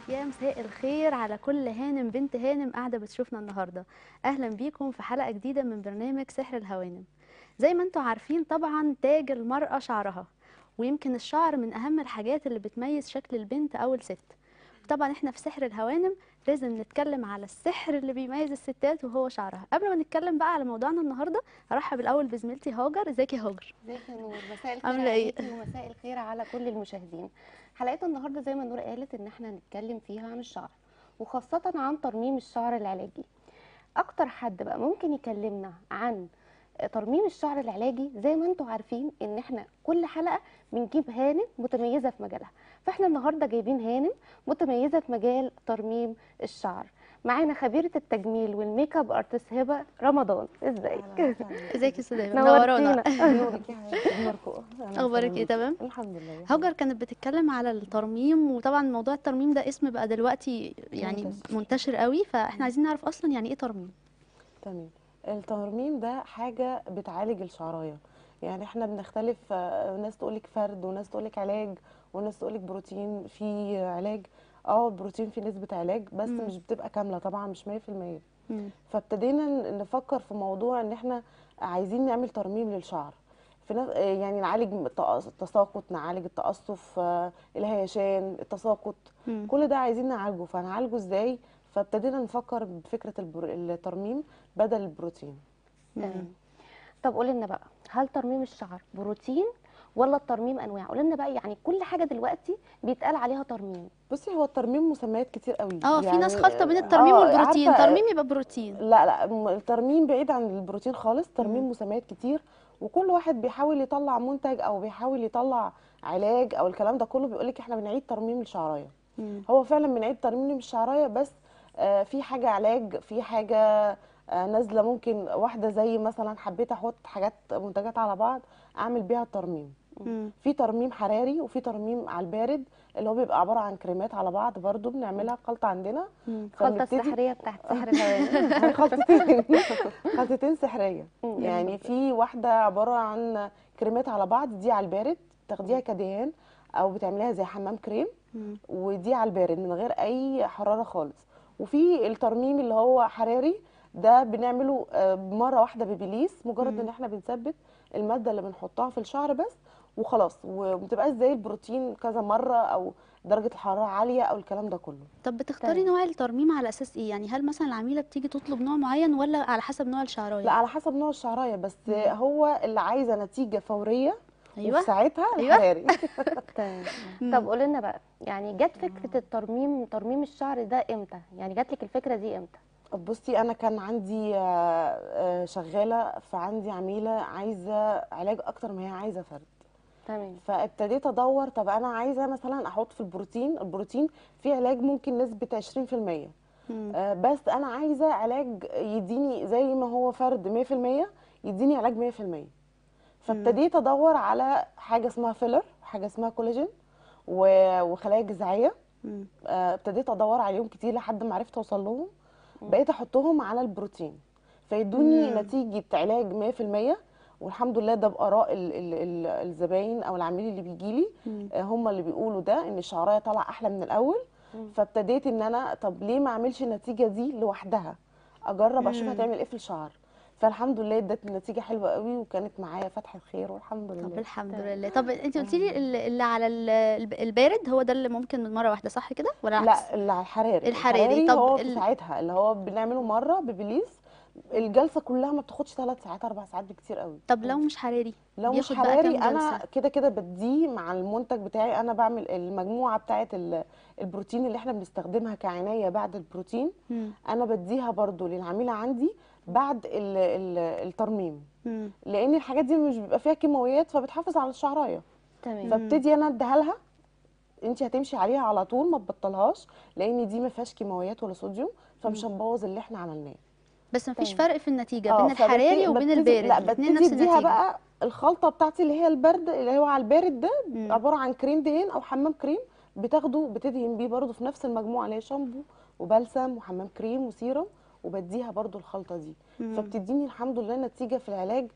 يا مساء الخير على كل هانم بنت هانم قاعده بتشوفنا النهارده اهلا بيكم في حلقه جديده من برنامج سحر الهوانم زي ما انتم عارفين طبعا تاج المراه شعرها ويمكن الشعر من اهم الحاجات اللي بتميز شكل البنت او الست طبعا احنا في سحر الهوانم لازم نتكلم على السحر اللي بيميز الستات وهو شعرها قبل ما نتكلم بقى على موضوعنا النهارده ارحب الاول بزميلتي هاجر ازيك يا هاجر ازيك يا نور مساء الخير عاملة ايه؟ عليكي ومساء الخير على كل المشاهدين حلقتنا النهارده زي ما نور قالت ان احنا هنتكلم فيها عن الشعر وخاصة عن ترميم الشعر العلاجي اكتر حد بقى ممكن يكلمنا عن ترميم الشعر العلاجي زي ما انتم عارفين ان احنا كل حلقة بنجيب هانم متميزة في مجالها فاحنا النهارده جايبين هانم متميزة في مجال ترميم الشعر معانا خبيرة التجميل والميك اب ارتست هبة رمضان ازيك ازيك يا استاذه هبة؟ نورتينا منورانا نورك يا حبيبتي مرفوع اخبارك ايه تمام الحمد لله هاجر كانت بتتكلم على الترميم وطبعا موضوع الترميم ده اسم بقى دلوقتي يعني منتشر. منتشر قوي فاحنا عايزين نعرف اصلا يعني ايه ترميم تمام الترميم ده حاجه بتعالج الشعرايه يعني احنا بنختلف آه، ناس تقولك فرد وناس تقولك علاج وناس تقولك بروتين في علاج اه البروتين فيه نسبه علاج بس مم. مش بتبقى كامله طبعا مش 100% مم. فابتدينا ن- نفكر في موضوع ان احنا عايزين نعمل ترميم للشعر في ناس آه، يعني نعالج التقص- التساقط نعالج التقصف آه، الهيشان التساقط مم. كل ده عايزين نعالجه فهنعالجه ازاي فابتدينا نفكر بفكره البر... الترميم بدل البروتين تمام طب قولي لنا بقى هل ترميم الشعر بروتين ولا الترميم انواع قولي لنا بقى يعني كل حاجه دلوقتي بيتقال عليها ترميم بصي هو الترميم مسميات كتير قوي اه في ناس يعني- خالطه بين الترميم آه، والبروتين عارفة- ترميم يبقى بروتين لا لا م- الترميم بعيد عن البروتين خالص ترميم مم. مسميات كتير وكل واحد بيحاول يطلع منتج او بيحاول يطلع علاج او الكلام ده كله بيقول لك احنا بنعيد ترميم الشعرايه مم. هو فعلا بنعيد ترميم الشعرايه بس آه، في حاجه علاج في حاجه آه، نازله ممكن واحده زي مثلا حبيت احط حاجات منتجات على بعض اعمل بيها الترميم مم. في ترميم حراري وفي ترميم على البارد اللي هو بيبقى عباره عن كريمات على بعض برضو بنعملها خلطه عندنا مم. الخلطه فبنبتدي- السحريه بتاعت سحر الهوان هي خلطتين خلطتين سحريه مم. يعني في واحده عباره عن كريمات على بعض دي على البارد تاخديها كدهان او بتعمليها زي حمام كريم مم. ودي على البارد من غير اي حراره خالص وفي الترميم اللي هو حراري ده بنعمله آه، مره واحده ببليس مجرد مم. ان احنا بنثبت الماده اللي بنحطها في الشعر بس وخلاص ومتبقاش زي البروتين كذا مره او درجه الحراره عاليه او الكلام ده كله طب بتختاري تمام. نوع الترميم على اساس ايه يعني هل مثلا العميله بتيجي تطلب نوع معين ولا على حسب نوع الشعرايه لا على حسب نوع الشعرايه بس مم. هو اللي عايزه نتيجه فوريه ايوه وفي ساعتها أيوة. الحراري تمام مم. طب قولي لنا بقى يعني جت فكره الترميم ترميم الشعر ده امتى يعني جات لك الفكره دي امتى بصي انا كان عندي آه، آه، شغاله فعندي عميله عايزه علاج اكتر ما هي عايزه فرد تمام فابتديت ادور طب انا عايزه مثلا احط في البروتين البروتين فيه علاج ممكن نسبه 20% مم. آه، بس انا عايزه علاج يديني زي ما هو فرد 100% يديني علاج 100% فابتديت ادور على حاجه اسمها فيلر حاجه اسمها كولاجين و- وخلايا جذعيه مم. آه، ابتديت ادور عليهم كتير لحد ما عرفت اوصل لهم مم. بقيت احطهم على البروتين فيدوني مم. نتيجه علاج 100% والحمد لله ده باراء ال- ال- ال- الزباين او العميل اللي بيجي لي مم. هم اللي بيقولوا ده ان الشعرايه طالعه احلى من الاول مم. فابتديت ان انا طب ليه ما اعملش النتيجه دي لوحدها اجرب اشوف مم. هتعمل ايه في الشعر فالحمد لله ادت النتيجه حلوه قوي وكانت معايا فتحه خير والحمد طب لله الحمد تمام. لله طب انت قلتي لي ال- اللي على ال- الب- البارد هو ده اللي ممكن من مره واحده صح كده ولا العكس؟ لا اللي على الحراري الحراري. طب هو ال- في ساعتها اللي هو بنعمله مره ببليس الجلسه كلها ما بتاخدش ثلاث ساعات اربع ساعات بكتير قوي طب لو مش حراري لو مش بياخد بقى حراري كام انا جلسة؟ كده كده بديه مع المنتج بتاعي انا بعمل المجموعه بتاعه ال- البروتين اللي احنا بنستخدمها كعنايه بعد البروتين مم. انا بديها برضو للعميله عندي بعد ال ال الترميم مم. لان الحاجات دي مش بيبقى فيها كيماويات فبتحافظ على الشعرايه تمام فابتدي انا اديها لها انت هتمشي عليها على طول ما تبطلهاش لان دي ما فيهاش كيماويات ولا صوديوم فمش هنبوظ اللي احنا عملناه بس مفيش تمام. فرق في النتيجه اه بين الحراري فببتدي- وبين ببتدي- البارد لا الاثنين ببتدي نفس اديها النتيجه بقى الخلطه بتاعتي اللي هي البرد اللي هو على البارد ده مم. عباره عن كريم دهان او حمام كريم بتاخده بتدهن بيه برضه في نفس المجموعه اللي هي شامبو وبلسم وحمام كريم وسيرم وبديها برضه الخلطه دي مم. فبتديني الحمد لله نتيجه في العلاج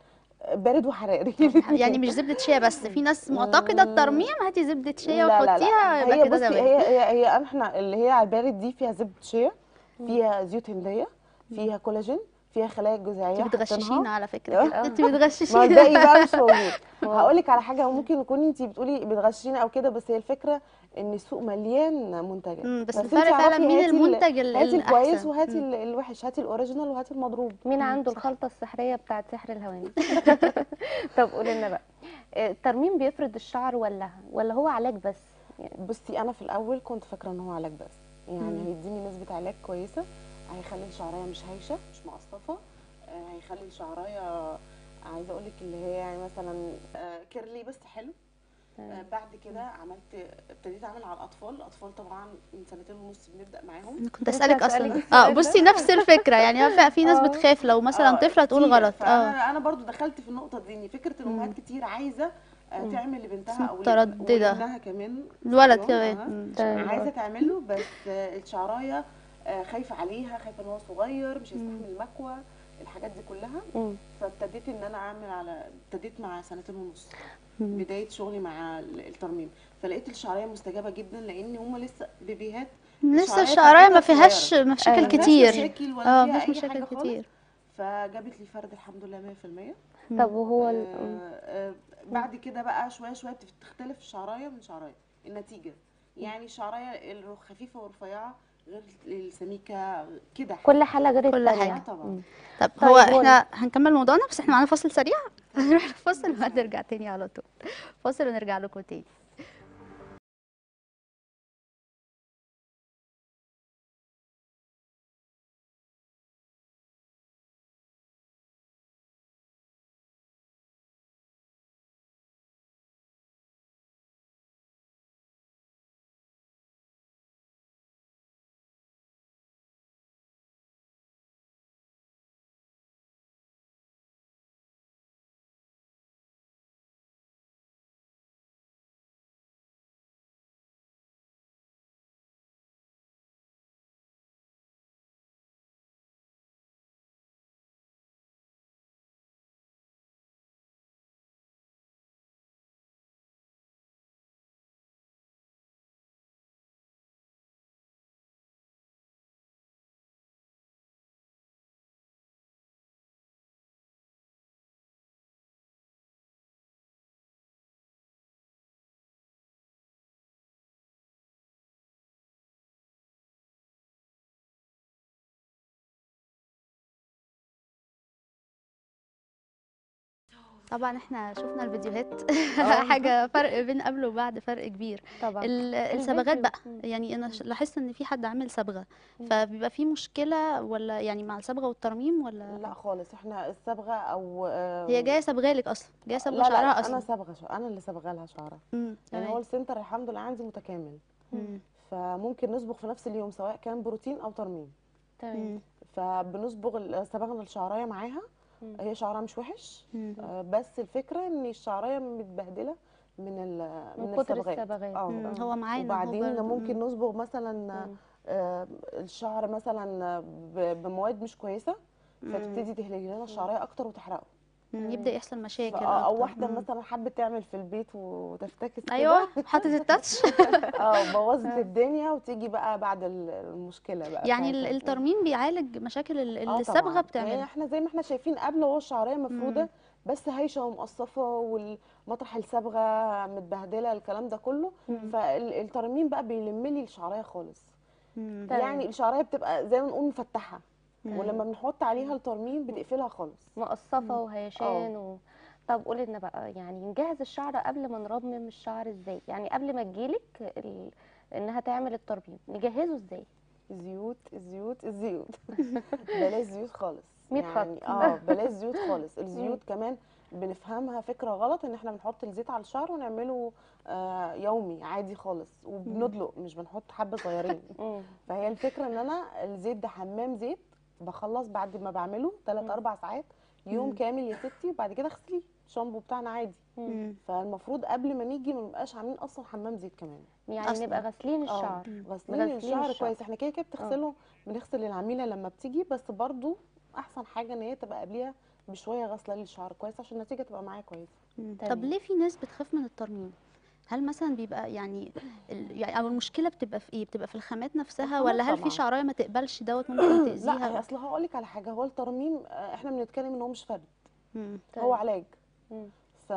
بارد وحراري يعني مش زبده شيا بس في ناس معتقده الترميم هاتي زبده شيا لا لا لا وحطيها يبقى هي كده بصي تمام هي هي هي احنا اللي هي على البارد دي فيها زبده شيا فيها زيوت هنديه فيها كولاجين فيها خلايا جذعيه انت بتغششينا على فكره آه. انت ما بتغششينا الباقي بقى مش موجود هقول لك على حاجه ممكن تكوني انت بتقولي بتغشينا او كده بس هي الفكره ان السوق مليان منتجات مم، بس انت الفرق فعلا اعرفي مين هاتي ال- المنتج ال- هاتي الكويس الأحسن. وهاتي مم. ال- الوحش هاتي الاوريجينال وهاتي المضروب مين مم، عنده صح. الخلطه السحريه بتاعت سحر الهوانم طب قولي لنا بقى آه، الترميم بيفرد الشعر ولا ولا هو علاج بس يعني بصي انا في الاول كنت فاكره ان هو علاج بس يعني مم. هيديني نسبه علاج كويسه هيخلي الشعرايه مش هايشه مش مقصفه آه، هيخلي الشعرايه عايزه اقول لك اللي هي يعني مثلا آه، كيرلي بس حلو آه، بعد كده عملت ابتديت اعمل على الاطفال الاطفال طبعا من سنتين ونص بنبدا معاهم كنت لسه اسالك هسألك اصلا السؤال اه ده. بصي نفس الفكره يعني في- في ناس آه. بتخاف لو مثلا آه، طفله تقول كتير. غلط اه فانا انا برضو دخلت في النقطه دي ان فكره مم. الامهات كتير عايزه آه، تعمل لبنتها او مترددة. لابنها كمان الولد صبيان، كمان آه. مم. تمام. عايزه تعمله بس آه، الشعرايه آه، خايفه عليها خايفه ان هو صغير مش هيستحمل المكوى الحاجات دي كلها مم. فابتديت ان انا اعمل على ابتديت مع سنتين ونص مم. بدايه شغلي مع ال- الترميم فلقيت الشعرايه مستجابه جدا لان هم لسه بيبيهات لسه الشعراية الشعرايه ما بتاعتها فيهاش صغيرة. مشاكل أيوة. مفيهاش كتير مشاكل ولا اه فيها مفيش اي مشاكل حاجه خالص كتير فجابت لي فرد الحمد لله 100% طب وهو ال- آه، مم. آه، بعد كده بقى شويه شويه بتختلف الشعرايه من شعرايه النتيجه يعني الشعرايه الخفيفه والرفيعه غير السميكه كده كل حاله غير كل التانية حاجة. طبعا مم. طب طيب هو هو احنا هنكمل موضوعنا بس احنا معانا فاصل سريع هنروح الفاصل وهنرجع تاني على طول فاصل ونرجع لكم تاني طبعا احنا شفنا الفيديوهات حاجه فرق بين قبل وبعد فرق كبير طبعا ال- الصبغات الفيديو. بقى مم. يعني انا ش- لاحظت ان في حد عامل صبغه مم. فبيبقى في مشكله ولا يعني مع الصبغه والترميم ولا لا خالص احنا الصبغه او آه، هي جايه صبغه لك اصلا جايه صبغه لا لا شعرها لا اصلا انا صبغه شع- انا اللي صبغه لها شعرها مم، يعني هو تمام. السنتر الحمد لله عندي متكامل مم، فممكن نصبغ في نفس اليوم سواء كان بروتين او ترميم تمام مم، فبنصبغ ال- صبغنا الشعرايه معاها مم. هي شعرها مش وحش مم. آه، بس الفكره ان الشعرايه متبهدله من ال- من من كتر الصبغات الصبغات اه مم، آه. هو معانا هو وبعدين برضه. ممكن مم. نصبغ مثلا مم. آه، الشعر مثلا ب- بمواد مش كويسه مم. فتبتدي تهلك لنا الشعرايه اكتر وتحرقه مم، يبدا يحصل مشاكل فآه، او أكتر. واحده مم. مثلا حبت تعمل في البيت وتفتكس كده ايوه حطت التاتش اه بوظت الدنيا وتيجي بقى بعد ال- المشكله بقى يعني ال- بتاعتها. الترميم بيعالج مشاكل ال- اللي آه الصبغه طبعاً. يعني بتعملها احنا زي ما احنا شايفين قبل هو الشعريه مفروده مم. بس هايشه ومقصفه والمطرح الصبغه متبهدله الكلام ده كله مم. فالترميم بقى بيلم لي الشعريه خالص مم. تمام. يعني الشعريه بتبقى زي ما نقول مفتحه مم. ولما بنحط عليها الترميم بتقفلها خالص مقصفه وهيشان و... طب قولي لنا بقى يعني نجهز الشعر قبل ما نرمم الشعر ازاي يعني قبل ما تجيلك ال... انها تعمل الترميم نجهزه ازاي زيوت الزيوت الزيوت بلاش زيوت خالص مية خط. يعني اه بلاش زيوت خالص الزيوت كمان بنفهمها فكره غلط ان احنا بنحط الزيت على الشعر ونعمله آه يومي عادي خالص وبندلق مش بنحط حبه صغيرين مم. فهي الفكره ان انا الزيت ده حمام زيت بخلص بعد ما بعمله 3 4 ساعات يوم مم. كامل يا ستي وبعد كده اغسليه الشامبو بتاعنا عادي مم. مم. فالمفروض قبل ما نيجي ما نبقاش عاملين اصلا حمام زيت كمان يعني أصلاً. نبقى غاسلين اه الشعر غاسلين غاسلين الشعر الشعر. كويس احنا كده كده بتغسله بنغسل العميله لما بتيجي بس برضو احسن حاجه ان هي تبقى قبليها بشويه غسله للشعر كويس عشان النتيجه تبقى معايا كويسه مم. تمام. طب ليه في ناس بتخاف من الترميم هل مثلا بيبقى يعني ال... يعني او المشكله بتبقى في ايه بتبقى في الخامات نفسها الخامات ولا هل في طبعاً. شعرايه ما تقبلش دوت ممكن لا هي تاذيها اصل هقول لك على حاجه هو الترميم آه، احنا بنتكلم ان هو مش فرد مم. هو طيب. علاج مم.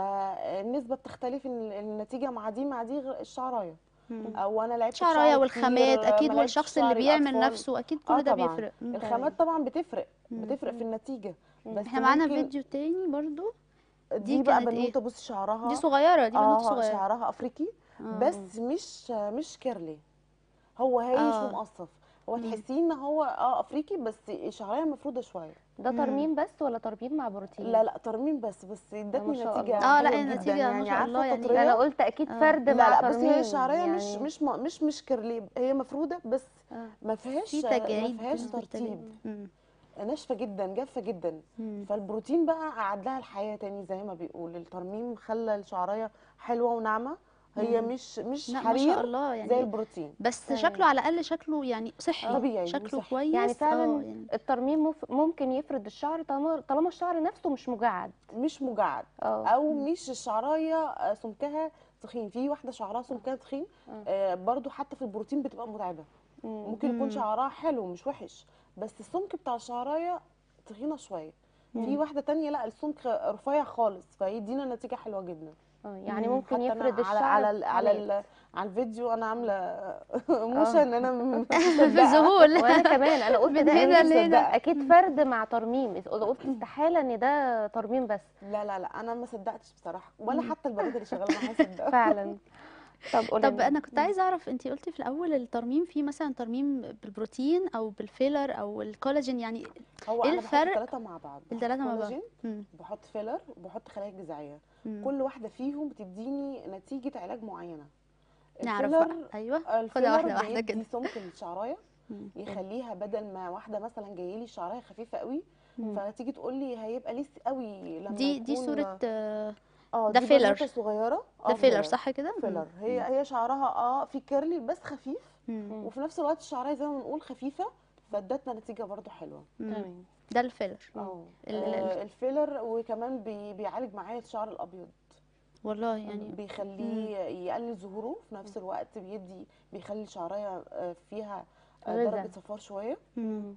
فالنسبه بتختلف ان النتيجه مع دي مع دي غير الشعرايه مم. او انا لعبت شعرايه بشعري والخامات كتير، اكيد ما لعبتش والشخص اللي شعري بيعمل الأطفال. نفسه اكيد اه كل ده طبعا بيفرق مم. الخامات طبعا بتفرق مم. بتفرق في النتيجه بس احنا معانا ممكن فيديو تاني برضو دي, دي بقى كانت إيه؟ بنوته بصي شعرها دي صغيره دي بنوته اه صغيره شعرها افريقي آه. بس مش مش كيرلي هو هايش آه. ومقصف هو مم. تحسيه ان هو اه افريقي بس شعريه مفروده شويه ده مم. ترميم بس ولا ترميم مع بروتين لا لا ترميم بس بس ما ادتني شاء نتيجه الله. آه، لا، حلوة النتيجة جدا ما يعني شاء عارفه الله يعني التطرية انا قلت اكيد آه. فرد لا مع لا ترميم بصي هي الشعريه مش يعني مش م- مش مش كيرلي هي مفروده بس آه. ما فيهاش في ما تجاعيد فيهاش في التجاعيد. ترطيب مم. ناشفه جدا جافه جدا مم. فالبروتين بقى قعد لها الحياه تاني زي ما بيقول الترميم خلى الشعريه حلوه وناعمه هي مم. مش مش لا ما شاء حرير الله زي يعني البروتين بس تمام. شكله على الاقل شكله يعني صحي طبيعي شكله وصحي. كويس يعني فعلا آه، يعني الترميم مف- ممكن يفرد الشعر طالما طالما الشعر نفسه مش مجعد مش مجعد اه او مش الشعرايه آه، سمكها تخين في واحده شعرها سمكها تخين آه. آه، برضو حتى في البروتين بتبقى متعبه مم. ممكن يكون مم. شعرها حلو مش وحش بس السمك بتاع الشعرايه تخينه شويه في مم. واحده تانية لا السمك رفيع خالص فيدينا نتيجه حلوه جدا اه يعني مم. ممكن حتى يفرد أنا الشعر على على ال على حالات. ال على الفيديو انا عامله موشه ان انا م- مش في مصدقة. ذهول وانا كمان انا قلت من ده هنا أكيد- لهنا. اكيد فرد مع ترميم قلت استحاله ان ده ترميم بس لا لا لا انا ما صدقتش بصراحه ولا حتى البنات اللي شغاله معايا صدقوا فعلا طب قولي طب لنا. انا كنت عايزه اعرف انت قلتي في الاول الترميم فيه مثلا ترميم بالبروتين او بالفيلر او الكولاجين يعني هو إيه انا بحط الفرق؟ الثلاثه مع بعض بحط التلاتة مع بعض. كولاجين مم. بحط فيلر وبحط خلايا جذعيه مم. كل واحده فيهم بتديني نتيجه علاج معينه نعرف الفيلر بقى ايوه الفيلر خدها واحده واحده بيدي كده سمك للشعرايه مم. يخليها بدل ما واحده مثلا جايه لي شعرايه خفيفه قوي مم. فتيجي تقول لي هيبقى لسه قوي لما دي دي يكون- صوره آه، اه ده دي فيلر. بنوتة صغيره ده اه فيلر صح كده مم. فيلر هي هي شعرها اه في كيرلي بس خفيف مم. وفي نفس الوقت الشعرايه زي ما بنقول خفيفه فادتنا نتيجه برضو حلوه مم. تمام ده الفيلر اه ال- آه، الفيلر وكمان بي بيعالج معايا الشعر الابيض والله يعني بيخليه يقلل ظهوره في نفس الوقت بيدي بيخلي الشعرايه آه، فيها آه، غذاء. درجه صفار شويه مم.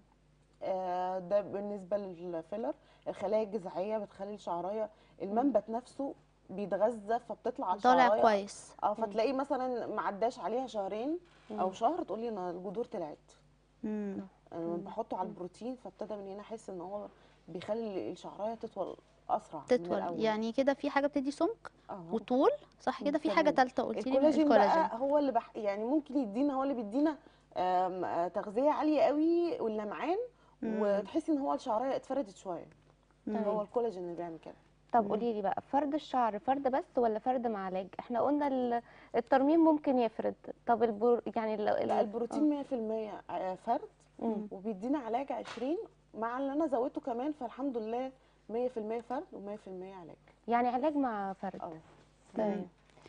آه، ده بالنسبه للفيلر الخلايا الجذعيه بتخلي الشعرايه المنبت نفسه بيتغذى فبتطلع طالع الشعرايه كويس اه فتلاقي مثلا ما عداش عليها شهرين او شهر تقولي انا الجذور طلعت مم. أنا بحطه على البروتين فابتدى من هنا احس ان هو بيخلي الشعرايه تطول اسرع من تطول الأول. يعني كده في حاجه بتدي سمك اه وطول صح كده في حاجه تمام. ثالثه قلت لي الكولاجين الكولاجين بقى هو اللي بح... يعني ممكن يدينا هو اللي بيدينا آم، آه، تغذيه عاليه قوي واللمعان مم. وتحسي ان هو الشعرايه اتفردت شويه مم. هو الكولاجين اللي بيعمل كده طب قولي لي بقى فرد الشعر فرد بس ولا فرد مع علاج احنا قلنا ال- الترميم ممكن يفرد طب البر... يعني ال... ال- لا البروتين 100% آه، فرد مم. وبيدينا علاج 20 مع اللي انا زودته كمان فالحمد لله 100% فرد و100% علاج يعني علاج مع فرد اه تمام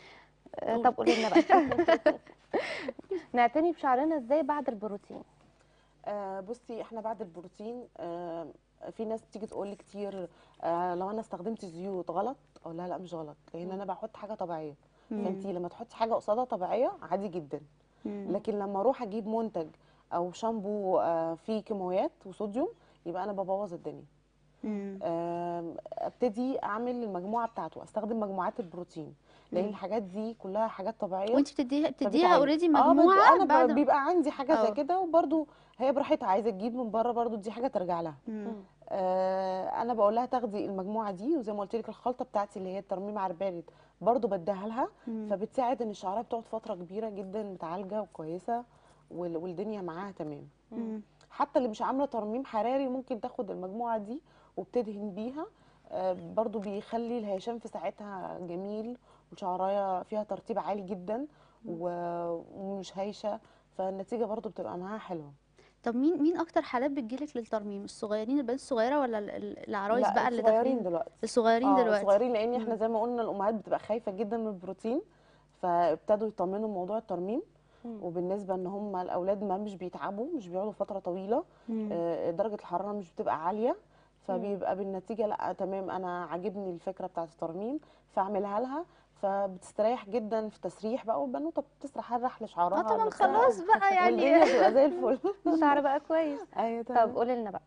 آه، طب قولي لنا بقى نعتني بشعرنا ازاي بعد البروتين آه بصي احنا بعد البروتين آه في ناس تيجي تقول لي كتير آه لو انا استخدمت زيوت غلط اقول لها لا مش غلط لان انا بحط حاجه طبيعيه مم. فانتي لما تحطي حاجه قصادها طبيعيه عادي جدا مم. لكن لما اروح اجيب منتج او شامبو آه فيه كيماويات وصوديوم يبقى انا ببوظ الدنيا مم. آم، ابتدي اعمل المجموعه بتاعته استخدم مجموعات البروتين لان مم. الحاجات دي كلها حاجات طبيعيه وانت بتديها بتديها فبتعالج. اوريدي اه بد- مجموعه انا بعد ب- بيبقى عندي حاجه اه. زي كده وبرده هي براحتها عايزه تجيب من بره برده دي حاجه ترجع لها مم. آه انا بقول لها تاخدي المجموعه دي وزي ما قلت لك الخلطه بتاعتي اللي هي الترميم على البارد برده بديها لها مم. فبتساعد ان الشعريه بتقعد فتره كبيره جدا متعالجه وكويسه وال- والدنيا معاها تمام مم. حتى اللي مش عامله ترميم حراري ممكن تاخد المجموعه دي وبتدهن بيها آه، برضو بيخلي الهيشان في ساعتها جميل والشعرايه فيها ترطيب عالي جدا و- ومش هايشه فالنتيجه برضو بتبقى معاها حلوه طب مين مين اكتر حالات بتجيلك للترميم الصغيرين البنات الصغيره ولا ال- ال- العرايس لا بقى اللي الصغيرين داخلين دلوقتي الصغيرين اه دلوقتي صغيرين لان احنا مم. زي ما قلنا الامهات بتبقى خايفه جدا من البروتين فابتدوا يطمنوا موضوع الترميم مم. وبالنسبه ان هم الاولاد ما مش بيتعبوا مش بيقعدوا فتره طويله مم. آه، درجه الحراره مش بتبقى عاليه فبيبقى بالنتيجه لا تمام انا عاجبني الفكره بتاعت الترميم فاعملها لها فبتستريح جدا في تسريح بقى والبنوته بتسرح الرحل شعرها اه طبعا بتاع. خلاص بقى والدنيا يعني بتبقى زي الفل شعر بقى كويس ايوه طب تمام قولي لنا بقى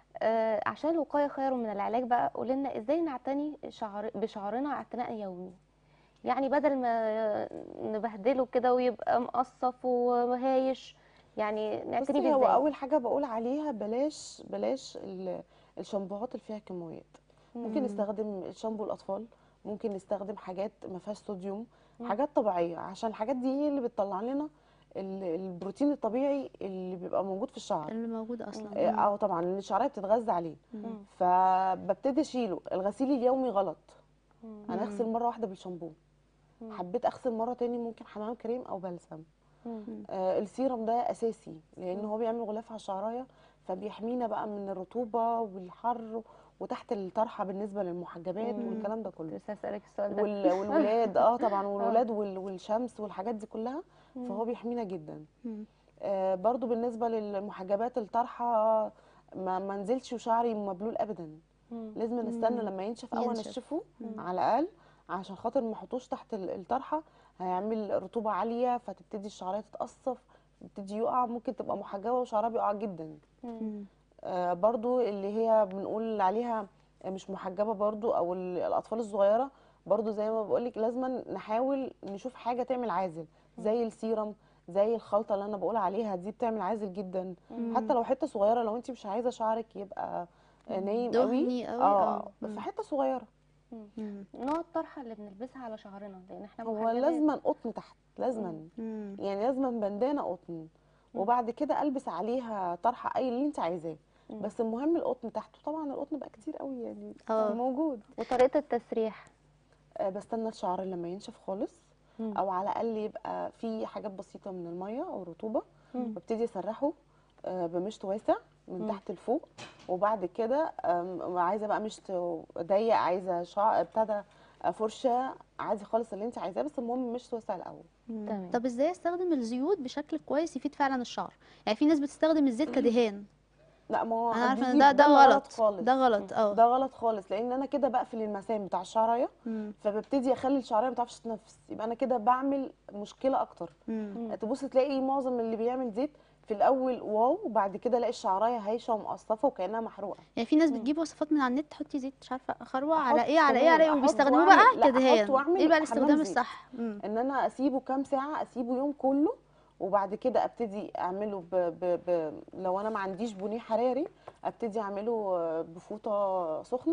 آه عشان الوقايه خير من العلاج بقى قولي لنا ازاي نعتني شعر بشعرنا اعتناء يومي يعني بدل ما نبهدله كده ويبقى مقصف وهايش يعني نعتني بصي بيه هو ازاي اول حاجه بقول عليها بلاش بلاش ال- الشامبوهات اللي فيها كيماويات ممكن مم. نستخدم شامبو الاطفال ممكن نستخدم حاجات ما فيهاش صوديوم مم. حاجات طبيعيه عشان الحاجات دي هي اللي بتطلع لنا ال- البروتين الطبيعي اللي بيبقى موجود في الشعر اللي موجود اصلا آه، مم. اه طبعا لان الشعريه بتتغذى عليه مم. مم. فببتدي اشيله الغسيل اليومي غلط مم. انا اغسل مم. مره واحده بالشامبو مم. حبيت اغسل مره تاني ممكن حمام كريم او بلسم مم. آه، السيرم ده اساسي لان هو بيعمل غلاف على الشعرايه فبيحمينا بقى من الرطوبه والحر وتحت الطرحه بالنسبه للمحجبات مم. والكلام ده كله لسه اسالك السؤال ده وال- والولاد اه طبعا والولاد وال- والشمس والحاجات دي كلها مم. فهو بيحمينا جدا مم. آه برضو بالنسبه للمحجبات الطرحه ما ما نزلش وشعري مبلول ابدا مم. لازم نستنى مم. لما ينشف او ينشف. انشفه مم. على الاقل عشان خاطر ما احطوش تحت ال- الطرحه هيعمل رطوبه عاليه فتبتدي الشعريه تتقصف يبتدي يقع ممكن تبقى محجبه وشعرها بيقع جدا مم. مم. آه برضو اللي هي بنقول عليها مش محجبه برضو او ال- الاطفال الصغيره برضو زي ما بقولك لازم نحاول نشوف حاجه تعمل عازل زي السيرم زي الخلطه اللي انا بقول عليها دي بتعمل عازل جدا مم. حتى لو حته صغيره لو انت مش عايزه شعرك يبقى آه، نايم قوي دهني قوي اه اه في مم. حته صغيره مم. نوع الطرحه اللي بنلبسها على شعرنا لان احنا هو محجبات. لازما قطن تحت لازما مم. يعني لازما بندانه قطن وبعد كده البس عليها طرحه اي اللي انت عايزاه مم. بس المهم القطن تحت طبعا القطن بقى كتير قوي يعني اه. موجود وطريقه التسريح آه، بستنى الشعر لما ينشف خالص مم. او على الاقل يبقى في حاجات بسيطه من الميه او رطوبه مم. ببتدي اسرحه آه، بمشط واسع من مم. تحت لفوق وبعد كده آم، عايزه بقى مشط ضيق عايزه شعر ابتدى فرشه عادي خالص اللي انت عايزاه بس المهم مشط واسع الاول مم. تمام. طب ازاي استخدم الزيوت بشكل كويس يفيد فعلا الشعر يعني في ناس بتستخدم الزيت كدهان لا ما هو انا عارفه دي- ان ده ده اللي غلط خالص ده غلط اه ده غلط خالص لان انا كده بقفل المسام بتاع الشعرايه مم. فببتدي اخلي الشعرايه ما تعرفش تتنفس يبقى انا كده بعمل مشكله اكتر مم. مم. تبص تلاقي معظم اللي بيعمل زيت في الاول واو وبعد كده الاقي الشعرايه هايشه ومقصفه وكانها محروقه يعني في ناس مم. بتجيب وصفات من على النت تحطي زيت مش عارفه خروع على أحط ايه على ايه تمام، على ايه أحط وبيستخدموه وأعمل- بقى لا، أحط كدهان وأعمل ايه بقى حمام الاستخدام زيت. الصح مم. ان انا اسيبه كام ساعه اسيبه يوم كله وبعد كده ابتدي اعمله ب... ب... ب... لو انا ما عنديش بونيه حراري ابتدي اعمله آه، بفوطه سخنه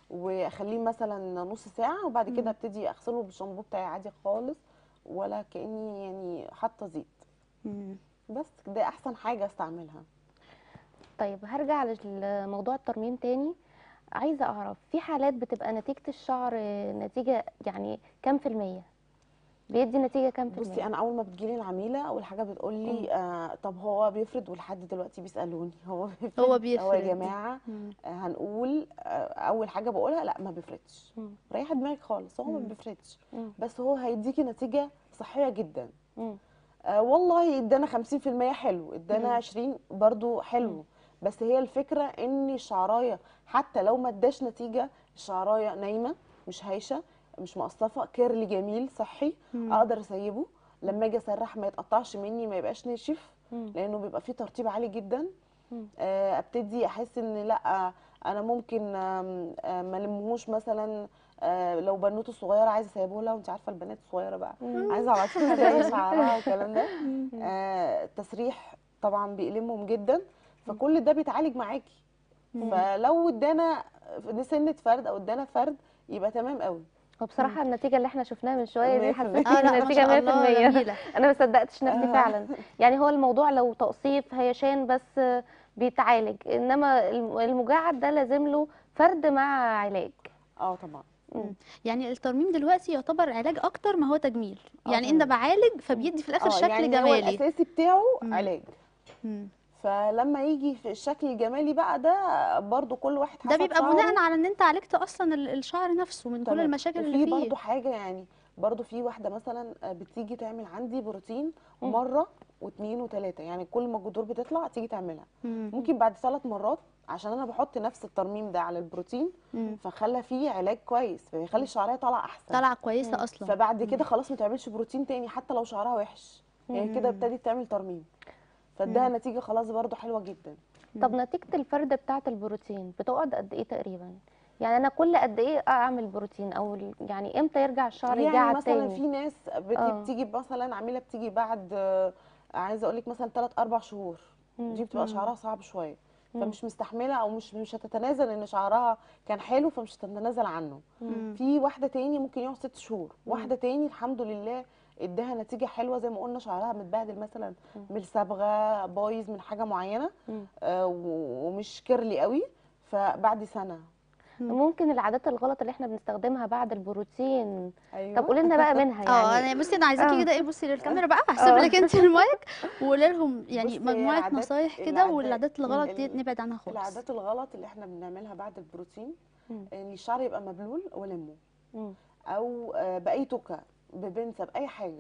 واخليه مثلا نص ساعه وبعد كده مم. ابتدي اغسله بالشامبو بتاعي عادي خالص ولا كاني يعني حاطه زيت مم. بس ده احسن حاجه استعملها طيب هرجع لموضوع الترميم تاني عايزه اعرف في حالات بتبقى نتيجه الشعر نتيجه يعني كام في الميه بيدي نتيجه كام في بصي الميه انا اول ما بتجيلي العميله اول حاجه بتقول لي آه طب هو بيفرد ولحد دلوقتي بيسالوني هو بيفرد هو هو بيفرد. يا جماعه مم. آه هنقول آه اول حاجه بقولها لا ما بيفردش مم. ريحي دماغك خالص هو ما مم. بيفردش مم. بس هو هيديكي نتيجه صحيه جدا مم. آه والله ادانا 50% حلو ادانا مم. 20 برضو حلو مم. بس هي الفكره ان الشعرايه حتى لو ما اداش نتيجه الشعرايه نايمه مش هايشه مش مقصفه كيرلي جميل صحي مم. اقدر اسيبه لما اجي اسرح ما يتقطعش مني ما يبقاش ناشف مم. لانه بيبقى فيه ترطيب عالي جدا مم. آه، ابتدي احس ان لا انا ممكن آم، آم، ما لمهوش مثلا آه، لو بنوته صغيره عايزه اسيبه لها وانت عارفه البنات الصغيره بقى مم. عايزه ابعتها زي شعرها والكلام ده آه، التسريح طبعا بيألمهم جدا فكل ده بيتعالج معاكي مم. فلو ادانا سنه فرد او ادانا فرد يبقى تمام قوي وبصراحه النتيجه اللي احنا شفناها من شويه دي 100%. حسيت اه لا ما النتيجه شاء الله 100% جميله انا ما صدقتش نفسي آه. فعلا يعني هو الموضوع لو تقصيف هيشان بس بيتعالج انما الم- المجعد ده لازم له فرد مع علاج اه طبعا مم. يعني الترميم دلوقتي يعتبر علاج اكتر ما هو تجميل آه يعني انت طبعاً. بعالج فبيدي في الاخر اه شكل يعني هو جمالي الاساسي بتاعه مم. علاج مم. فلما يجي في الشكل الجمالي بقى ده برضو كل واحد ده حسب بيبقى شعره. بناء على ان انت عالجت اصلا ال- الشعر نفسه من كل تمام. المشاكل وفي اللي برضو فيه حاجه يعني برضو في واحده مثلا بتيجي تعمل عندي بروتين مم. مره واثنين وثلاثه يعني كل ما الجذور بتطلع تيجي تعملها مم. ممكن بعد ثلاث مرات عشان انا بحط نفس الترميم ده على البروتين مم. فخلى فيه علاج كويس فبيخلي الشعريه طالعه احسن طالعه كويسه اصلا فبعد كده خلاص ما تعملش بروتين تاني حتى لو شعرها وحش هي كده مم. ابتدت تعمل ترميم فاداها نتيجه خلاص برضو حلوه جدا طب نتيجة الفردة بتاعة البروتين بتقعد قد ايه تقريبا؟ يعني انا كل قد ايه اعمل بروتين او ال- يعني امتى يرجع الشعر يعني يجعد مثلا تاني؟ في ناس بت- آه. بتيجي مثلا عميله بتيجي بعد آه، عايزه اقول لك مثلا 3 4 شهور مم. دي بتبقى مم. شعرها صعب شويه مم. فمش مستحمله او مش مش هتتنازل ان شعرها كان حلو فمش هتتنازل عنه مم. في واحده تاني ممكن يقعد ست شهور واحده تاني الحمد لله اداها نتيجه حلوه زي ما قلنا شعرها متبهدل مثلا من الصبغه بايظ من حاجه معينه مم. آه، و- ومش كيرلي قوي فبعد سنه ممكن العادات الغلط اللي احنا بنستخدمها بعد البروتين ايوه طب قولي لنا بقى منها اه يعني انا بصي انا عايزاكي آه. كده ايه بصي للكاميرا بقى هسيب آه. لك انت المايك وقولي لهم يعني بصي، هي مجموعه العادات- نصايح كده العادات- والعادات الغلط دي ال- نبعد عنها خالص العادات الغلط اللي احنا بنعملها بعد البروتين مم. ان الشعر يبقى مبلول ولمه مم. او آه، باي توكه ببنسه باي حاجه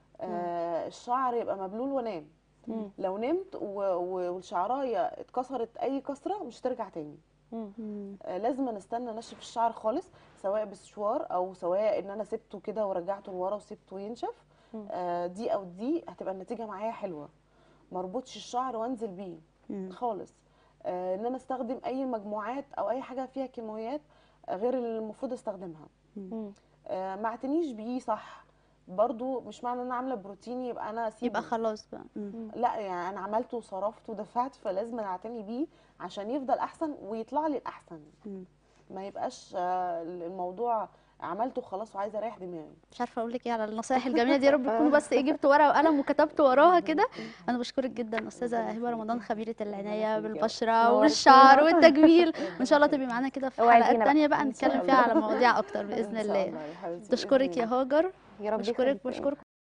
آه، الشعر يبقى مبلول وانام مم. لو نمت و- و- والشعرايه اتكسرت اي كسره مش ترجع تاني مم. مم. آه، لازم نستنى نشف الشعر خالص سواء بسشوار او سواء ان انا سبته كده ورجعته لورا وسبته ينشف مم. آه، دي او دي هتبقى النتيجه معايا حلوه مربوطش الشعر وانزل بيه مم. خالص آه، ان انا استخدم اي مجموعات او اي حاجه فيها كيماويات آه، غير اللي المفروض استخدمها مم. آه، ما اعتنيش بيه صح برضو مش معنى ان انا عامله بروتين يبقى انا اسيبه يبقى خلاص بقى مم. لا يعني انا عملته وصرفت ودفعت فلازم أنا اعتني بيه عشان يفضل احسن ويطلع لي الاحسن مم. ما يبقاش آه، الموضوع عملته خلاص وعايزه اريح دماغي مش عارفه اقول لك ايه على النصايح الجميله دي يا رب تكونوا بس ايه جبتوا ورقه وقلم وكتبتوا وراها كده انا بشكرك جدا استاذه ربنا هبه يخليكي. رمضان خبيره العنايه يخليكي يا رب. بالبشره نورتينا. والشعر والتجميل وان شاء الله تبقي معانا كده في اوعدينا حلقات بقى. تانية بقى إن شاء نتكلم فيها الله. على مواضيع اكتر باذن إن شاء الله الله يا حبيبتي، بشكرك بإذن يا الله. هاجر يا رب بشكرك يخليك. بشكركم